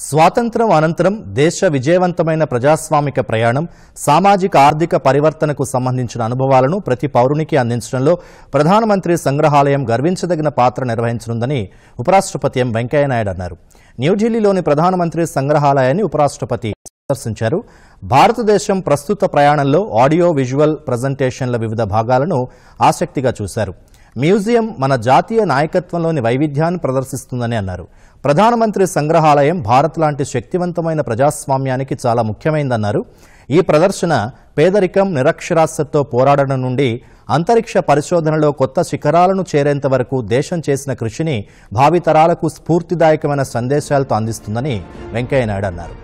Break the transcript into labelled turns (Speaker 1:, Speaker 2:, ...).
Speaker 1: స్వాతంత్రం అనంతరం దేశ విజయవంతమైన ప్రజాస్వామిక ప్రయాణం సామాజిక ఆర్థిక పరివర్తనకు సంబంధించిన అనుభవాలను ప్రతి పౌరునికి అందించడంలో ప్రధానమంత్రి సంగ్రహాలయం గర్వించదగిన పాత్ర నిర్వహించనుందని ఉపరాష్ట్రపతి ఎం వెంకయ్యనాయుడు అన్నారు న్యూఢిల్లీలోని ప్రధానమంత్రి సంగ్రహాలయాన్ని ఉపరాష్ట్రపతి సందర్శించారు భారతదేశం ప్రస్తుత ప్రయాణంలో ఆడియో విజువల్ ప్రజెంటేషన్ల వివిధ భాగాలను ఆసక్తిగా చూశారు మ్యూజియం మన జాతీయ నాయకత్వంలోని వైవిధ్యాన్ని ప్రదర్శిస్తుందని అన్నారు ప్రధానమంత్రి సంగ్రహాలయం భారత్ లాంటి శక్తివంతమైన ప్రజాస్వామ్యానికి చాలా ముఖ్యమైందన్నారు ఈ ప్రదర్శన పేదరికం నిరక్షరాస్యతతో పోరాడడం నుండి అంతరిక్ష పరిశోధనలో కొత్త శిఖరాలను చేరేంత వరకు దేశం చేసిన కృషిని భావితరాలకు స్ఫూర్తిదాయకమైన సందేశాలతో అందిస్తుందని వెంకయ్యనాయుడు అన్నారు